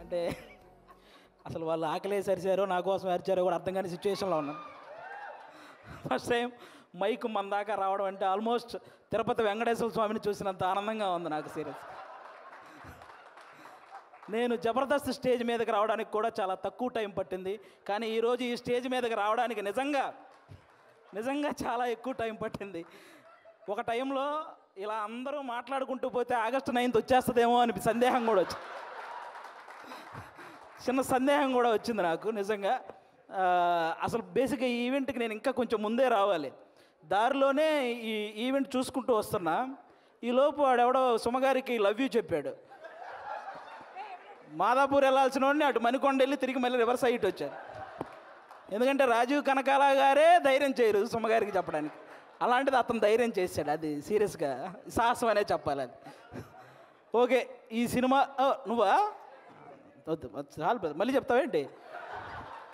అంటే అసలు వాళ్ళు ఆకలేసి అరిచారో నా కోసం అరిచారో కూడా అర్థం కాని సిచ్యువేషన్లో ఉన్నాను ఫస్ట్ టైం మైక్ మన దాకా రావడం అంటే ఆల్మోస్ట్ తిరుపతి వెంకటేశ్వర స్వామిని చూసినంత ఆనందంగా ఉంది నాకు సీరియస్ నేను జబర్దస్త్ స్టేజ్ మీదకి రావడానికి కూడా చాలా తక్కువ టైం పట్టింది కానీ ఈరోజు ఈ స్టేజ్ మీదకి రావడానికి నిజంగా నిజంగా చాలా ఎక్కువ టైం పట్టింది ఒక టైంలో ఇలా అందరూ మాట్లాడుకుంటూ పోతే ఆగస్టు నైన్త్ వచ్చేస్తుందేమో అని సందేహం కూడా వచ్చింది చిన్న సందేహం కూడా వచ్చింది నాకు నిజంగా ఆ, అసలు బేసిక్గా ఈ ఈవెంట్కి నేను ఇంకా కొంచెం ముందే రావాలి దారిలోనే ఈ ఈవెంట్ చూసుకుంటూ వస్తున్నా ఈ లోపు వాడెవడో సుమగారికి లవ్ యూ చెప్పాడు మాదాపూర్ వెళ్ళాల్సిన వాడిని అటు మణికొండ వెళ్ళి తిరిగి మళ్ళీ రివర్స్ అయ్యి వచ్చారు ఎందుకంటే రాజీవ్ కనకాల గారే ధైర్యం చేయరు సుమగారికి చెప్పడానికి అలాంటిది అతను ధైర్యం చేశాడు అది సీరియస్గా సాహసం అనే చెప్పాలి అది ఓకే ఈ సినిమా ఓ, నువ్వా వద్దు వద్దు, చాలు brother. మళ్ళీ చెప్తావేంటి